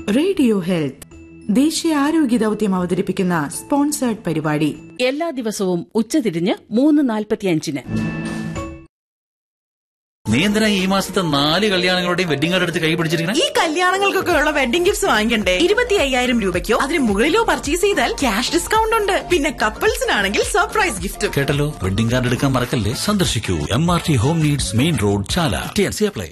radio health ദേശീയ ആരോഗ്യ ദൗത്യം അവതരിപ്പിക്കുന്ന സ്പോൺസേർഡ് പരിപാടി എല്ലാ ദിവസവും ഉച്ചതിരിഞ്ഞ് മൂന്ന് നാൽപ്പത്തിയഞ്ചിന് നീ എന്തിനാ ഈ മാസത്തെ നാല് കല്യാണങ്ങളുടെയും വെഡിങ് കാർഡ് എടുത്ത് കൈ പിടിച്ചിരിക്കണേ ഈ കല്യാണങ്ങൾക്കൊക്കെ ഉള്ള വെഡിംഗ് ഗിഫ്റ്റ്സ് വാങ്ങിക്കണ്ടേ ഇരുപത്തി അയ്യായിരം രൂപയ്ക്കോ അതിന് മുകളിലോ പർച്ചേസ് ചെയ്താൽ ക്യാഷ് ഡിസ്കൗണ്ട് ഉണ്ട് പിന്നെ കപ്പിൾസിനാണെങ്കിൽ സർപ്രൈസ് ഗിഫ്റ്റും കേട്ടല്ലോ വെഡിങ് കാർഡ് എടുക്കാൻ മറക്കല്ലേ സന്ദർശിക്കൂ M R T home needs main road Chala T N C apply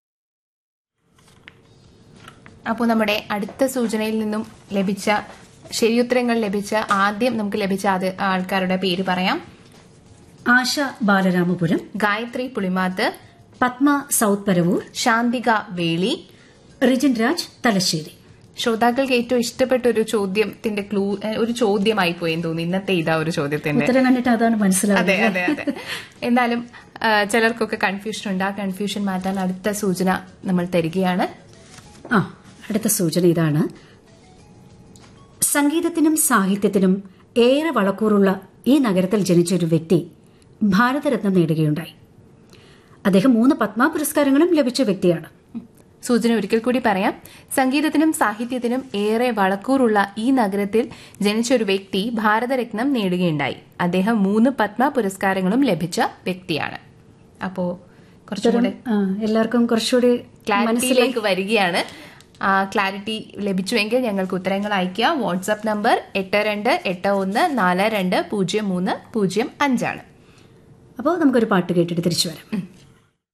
അപ്പോൾ നമ്മുടെ അടുത്ത സൂചനയിൽ നിന്നും ലഭിച്ച ശരിയുത്തരങ്ങൾ ലഭിച്ച ആദ്യം നമുക്ക് ലഭിച്ച അത് ആൾക്കാരുടെ പേര് പറയാം ആശ ബാലരാമപുരം ഗായത്രി പുളിമാത്ത് പത്മ സൗത്ത് പരവൂർ ശാന്തിക വേളി റിജിൻ രാജ് തലശ്ശേരി ശ്രോതാക്കൾക്ക് ഏറ്റവും ഇഷ്ടപ്പെട്ട ഒരു ചോദ്യത്തിന്റെ ക്ലൂ ഏഹ്, ഒരു ചോദ്യമായി പോയെന്ന് തോന്നുന്നു ഇന്നത്തെ ഇതാ ഒരു ചോദ്യത്തിന്റെ ഉത്തരം കണ്ടിട്ട് അതാണ് അതെ മനസ്സിലാവുന്നത് അതെ അതെ എന്തായാലും ആ, ചിലർക്കൊക്കെ കൺഫ്യൂഷൻ ഉണ്ട് ആ കൺഫ്യൂഷൻ മാറ്റാൻ അടുത്ത സൂചന നമ്മൾ തരികയാണ് ആ അടുത്ത സൂചന ഇതാണ് സംഗീതത്തിനും സാഹിത്യത്തിനും ഏറെ വളക്കൂറുള്ള ഈ നഗരത്തിൽ ജനിച്ച ഒരു വ്യക്തി ഭാരതരത്നം നേടുകയുണ്ടായി അദ്ദേഹം മൂന്ന് പത്മ പുരസ്കാരങ്ങളും ലഭിച്ച വ്യക്തിയാണ് സൂചന ഒരിക്കൽ കൂടി പറയാം സംഗീതത്തിനും സാഹിത്യത്തിനും ഏറെ വളക്കൂറുള്ള ഈ നഗരത്തിൽ ജനിച്ച ഒരു വ്യക്തി ഭാരതരത്നം നേടുകയുണ്ടായി അദ്ദേഹം മൂന്ന് പത്മ പുരസ്കാരങ്ങളും ലഭിച്ച വ്യക്തിയാണ് അപ്പോ കുറച്ചുകൂടെ ആ, എല്ലാവർക്കും കുറച്ചുകൂടി മനസ്സിലായി ക്ലാരിറ്റിയിലേക്ക് വരികയാണ് ആ ക്ലാരിറ്റി ലഭിച്ചുവെങ്കിൽ ഞങ്ങൾക്ക് ഉത്തരങ്ങൾ അയയ്ക്കുക വാട്സ്ആപ്പ് നമ്പർ എട്ട് രണ്ട് എട്ട് ഒന്ന് നാല് രണ്ട് പൂജ്യം മൂന്ന് പൂജ്യം അഞ്ചാണ് അപ്പോൾ നമുക്കൊരു പാട്ട് കേട്ടിട്ട് തിരിച്ചു വരാം